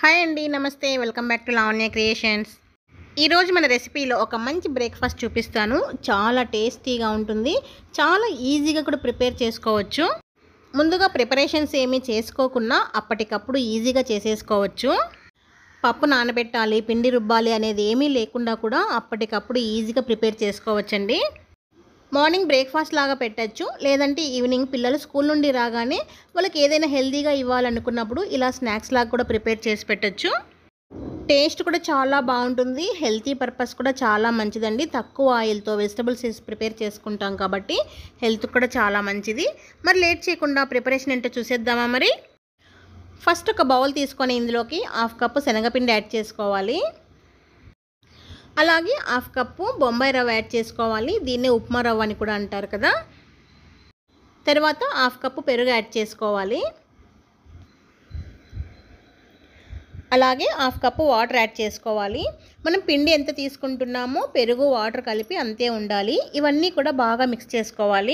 hi అండి నమస్తే welcome back to Lavanya creations ఈరోజు మన రెసిపీలో ఒక మంచి బ్రేక్ఫాస్ట్ చూపిస్తాను చాలా టేస్టీగా ఉంటుంది చాలా ఈజీగా కూడా ప్రిపేర్ చేసుకోవచ్చు ముందుగా ప్రిపరేషన్స్ ఏమీ చేసుకోకుండా అప్పటికప్పుడు ఈజీగా చేసేసుకోవచ్చు పప్పు నానబెట్టాలి పిండి రుబ్బాలి అనేది ఏమీ లేకుండా కూడా అప్పటికప్పుడు ఈజీగా ప్రిపేర్ చేసుకోవచ్చండి మార్నింగ్ బ్రేక్ఫాస్ట్ లాగా పెట్టచ్చు లేదంటే ఈవినింగ్ పిల్లలు స్కూల్ నుండి రాగానే వాళ్ళకి ఏదైనా హెల్తీగా ఇవ్వాలనుకున్నప్పుడు ఇలా స్నాక్స్ లాగా కూడా ప్రిపేర్ చేసి పెట్టచ్చు టేస్ట్ కూడా చాలా బాగుంటుంది హెల్తీ పర్పస్ కూడా చాలా మంచిదండి తక్కువ ఆయిల్తో వెజిటబుల్స్ వేసి ప్రిపేర్ చేసుకుంటాం కాబట్టి హెల్త్ కూడా చాలా మంచిది మరి లేట్ చేయకుండా ప్రిపరేషన్ ఏంటో చూసేద్దామా మరి ఫస్ట్ ఒక బౌల్ తీసుకొని ఇందులోకి హాఫ్ కప్పు శనగపిండి యాడ్ చేసుకోవాలి అలాగే హాఫ్ కప్పు బొంబాయి రవ్వ యాడ్ చేసుకోవాలి దీన్నే ఉప్మా రవ్వ అని కూడా అంటారు కదా తర్వాత హాఫ్ కప్పు పెరుగు యాడ్ చేసుకోవాలి అలాగే హాఫ్ కప్పు వాటర్ యాడ్ చేసుకోవాలి మనం పిండి ఎంత తీసుకుంటున్నామో పెరుగు వాటర్ కలిపి అంతే ఉండాలి ఇవన్నీ కూడా బాగా మిక్స్ చేసుకోవాలి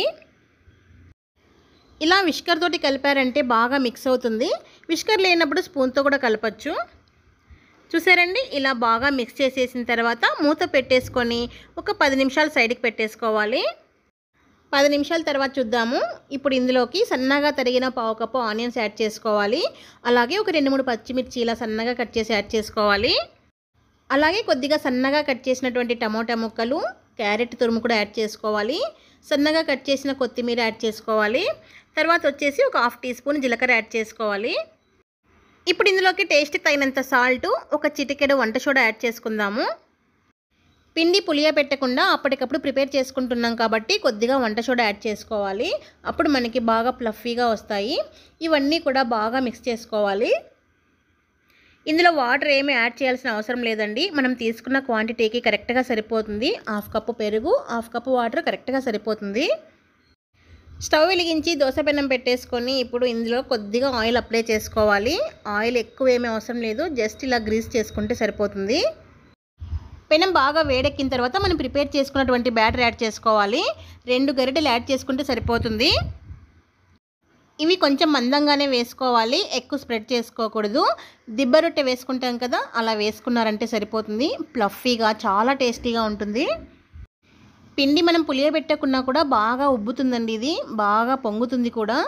ఇలా విష్కర్ తోటి కలిపారంటే బాగా మిక్స్ అవుతుంది విష్కర్ లేనప్పుడు స్పూన్తో కూడా కలపచ్చు చూసారండి ఇలా బాగా మిక్స్ చేసేసిన తర్వాత మూత పెట్టేసుకొని ఒక పది నిమిషాలు సైడ్కి పెట్టేసుకోవాలి పది నిమిషాల తర్వాత చూద్దాము ఇప్పుడు ఇందులోకి సన్నగా తరిగిన పావు కప్పు ఆనియన్స్ యాడ్ చేసుకోవాలి అలాగే ఒక రెండు మూడు పచ్చిమిర్చి ఇలా సన్నగా కట్ చేసి యాడ్ చేసుకోవాలి అలాగే కొద్దిగా సన్నగా కట్ చేసినటువంటి టమోటా ముక్కలు క్యారెట్ తురుము కూడా యాడ్ చేసుకోవాలి సన్నగా కట్ చేసిన కొత్తిమీర యాడ్ చేసుకోవాలి తర్వాత వచ్చేసి ఒక హాఫ్ టీ స్పూన్ జీలకర్ర యాడ్ చేసుకోవాలి ఇప్పుడు ఇందులోకి టేస్ట్కి తగినంత సాల్ట్ ఒక చిటికెడు వంట సోడా యాడ్ చేసుకుందాము పిండి పులియ పెట్టకుండా అప్పటికప్పుడు ప్రిపేర్ చేసుకుంటున్నాం కాబట్టి కొద్దిగా వంట సోడా యాడ్ చేసుకోవాలి అప్పుడు మనకి బాగా ప్లఫీగా వస్తాయి ఇవన్నీ కూడా బాగా మిక్స్ చేసుకోవాలి ఇందులో వాటర్ ఏమీ యాడ్ చేయాల్సిన అవసరం లేదండి మనం తీసుకున్న క్వాంటిటీకి కరెక్ట్గా సరిపోతుంది హాఫ్ కప్పు పెరుగు హాఫ్ కప్పు వాటర్ కరెక్ట్గా సరిపోతుంది స్టవ్ వెలిగించి దోశ పెనం పెట్టేసుకొని ఇప్పుడు ఇందులో కొద్దిగా ఆయిల్ అప్లై చేసుకోవాలి ఆయిల్ ఎక్కువ ఏమీ అవసరం లేదు జస్ట్ ఇలా గ్రీస్ చేసుకుంటే సరిపోతుంది పెనం బాగా వేడెక్కిన తర్వాత మనం ప్రిపేర్ చేసుకున్నటువంటి బ్యాటర్ యాడ్ చేసుకోవాలి రెండు గరిటెలు యాడ్ చేసుకుంటే సరిపోతుంది ఇవి కొంచెం మందంగానే వేసుకోవాలి ఎక్కువ స్ప్రెడ్ చేసుకోకూడదు దిబ్బ రొట్టె వేసుకుంటాం కదా అలా వేసుకున్నారంటే సరిపోతుంది ప్లఫీగా చాలా టేస్టీగా ఉంటుంది పిండి మనం పులియబెట్టకున్నా కూడా బాగా ఉబ్బుతుందండి ఇది బాగా పొంగుతుంది కూడా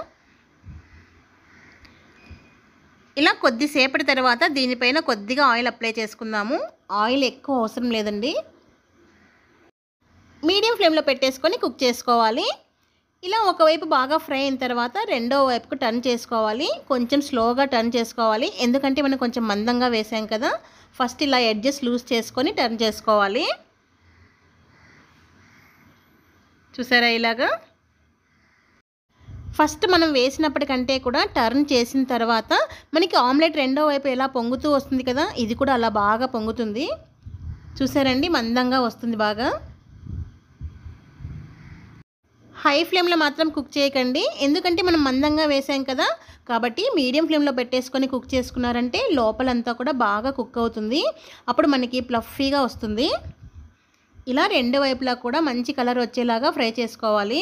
ఇలా కొద్దిసేపటి తర్వాత దీనిపైన కొద్దిగా ఆయిల్ అప్లై చేసుకుందాము ఆయిల్ ఎక్కువ అవసరం లేదండి మీడియం ఫ్లేమ్లో పెట్టేసుకొని కుక్ చేసుకోవాలి ఇలా ఒకవైపు బాగా ఫ్రై అయిన తర్వాత రెండో వైపుకు టర్న్ చేసుకోవాలి కొంచెం స్లోగా టర్న్ చేసుకోవాలి ఎందుకంటే మనం కొంచెం మందంగా వేసాం కదా ఫస్ట్ ఇలా ఎడ్జెస్ లూజ్ చేసుకొని టర్న్ చేసుకోవాలి చూసారా ఇలాగా ఫస్ట్ మనం వేసినప్పటికంటే కూడా టర్న్ చేసిన తర్వాత మనకి ఆమ్లెట్ రెండో వైపు ఎలా పొంగుతూ వస్తుంది కదా ఇది కూడా అలా బాగా పొంగుతుంది చూసారండి మందంగా వస్తుంది బాగా హై ఫ్లేమ్లో మాత్రం కుక్ చేయకండి ఎందుకంటే మనం మందంగా వేసాం కదా కాబట్టి మీడియం ఫ్లేమ్లో పెట్టేసుకొని కుక్ చేసుకున్నారంటే లోపలంతా కూడా బాగా కుక్ అవుతుంది అప్పుడు మనకి ప్లఫీగా వస్తుంది ఇలా రెండు వైపులా కూడా మంచి కలర్ వచ్చేలాగా ఫ్రై చేసుకోవాలి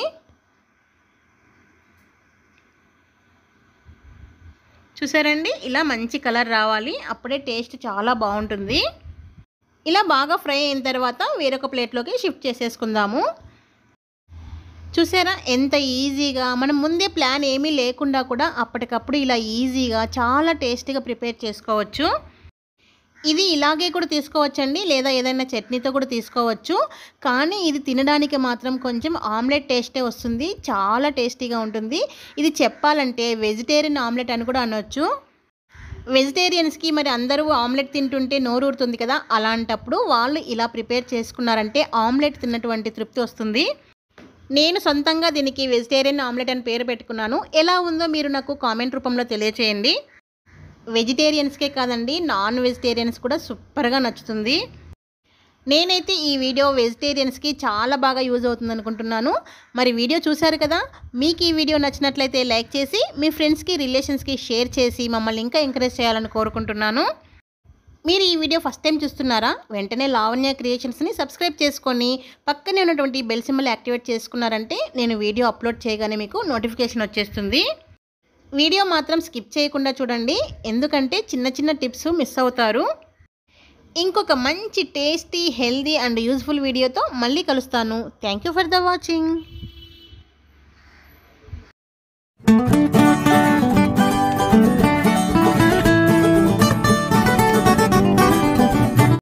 చూసారండి ఇలా మంచి కలర్ రావాలి అప్పుడే టేస్ట్ చాలా బాగుంటుంది ఇలా బాగా ఫ్రై అయిన తర్వాత వేరొక ప్లేట్లోకి షిఫ్ట్ చేసేసుకుందాము చూసారా ఎంత ఈజీగా మనం ముందే ప్లాన్ ఏమీ లేకుండా కూడా అప్పటికప్పుడు ఇలా ఈజీగా చాలా టేస్టీగా ప్రిపేర్ చేసుకోవచ్చు ఇది ఇలాగే కూడా తీసుకోవచ్చండి లేదా ఏదైనా చట్నీతో కూడా తీసుకోవచ్చు కానీ ఇది తినడానికి మాత్రం కొంచెం ఆమ్లెట్ టేస్టే వస్తుంది చాలా టేస్టీగా ఉంటుంది ఇది చెప్పాలంటే వెజిటేరియన్ ఆమ్లెట్ అని కూడా అనొచ్చు వెజిటేరియన్స్కి మరి అందరూ ఆమ్లెట్ తింటుంటే నోరు ఊరుతుంది కదా అలాంటప్పుడు వాళ్ళు ఇలా ప్రిపేర్ చేసుకున్నారంటే ఆమ్లెట్ తిన్నటువంటి తృప్తి వస్తుంది నేను సొంతంగా దీనికి వెజిటేరియన్ ఆమ్లెట్ అని పేరు పెట్టుకున్నాను ఎలా ఉందో మీరు నాకు కామెంట్ రూపంలో తెలియచేయండి వెజిటేరియన్స్కే కాదండి నాన్ వెజిటేరియన్స్ కూడా సూపర్గా నచ్చుతుంది నేనైతే ఈ వీడియో వెజిటేరియన్స్కి చాలా బాగా యూజ్ అవుతుంది అనుకుంటున్నాను మరి వీడియో చూశారు కదా మీకు ఈ వీడియో నచ్చినట్లయితే లైక్ చేసి మీ ఫ్రెండ్స్కి రిలేషన్స్కి షేర్ చేసి మమ్మల్ని ఇంకా ఎంకరేజ్ చేయాలని కోరుకుంటున్నాను మీరు ఈ వీడియో ఫస్ట్ టైం చూస్తున్నారా వెంటనే లావణ్య క్రియేషన్స్ని సబ్స్క్రైబ్ చేసుకొని పక్కనే ఉన్నటువంటి బెల్ సింబల్ యాక్టివేట్ చేసుకున్నారంటే నేను వీడియో అప్లోడ్ చేయగానే మీకు నోటిఫికేషన్ వచ్చేస్తుంది వీడియో మాత్రం స్కిప్ చేయకుండా చూడండి ఎందుకంటే చిన్న చిన్న టిప్స్ మిస్ అవుతారు ఇంకొక మంచి టేస్టీ హెల్దీ అండ్ యూజ్ఫుల్ వీడియోతో మళ్ళీ కలుస్తాను thank you for the watching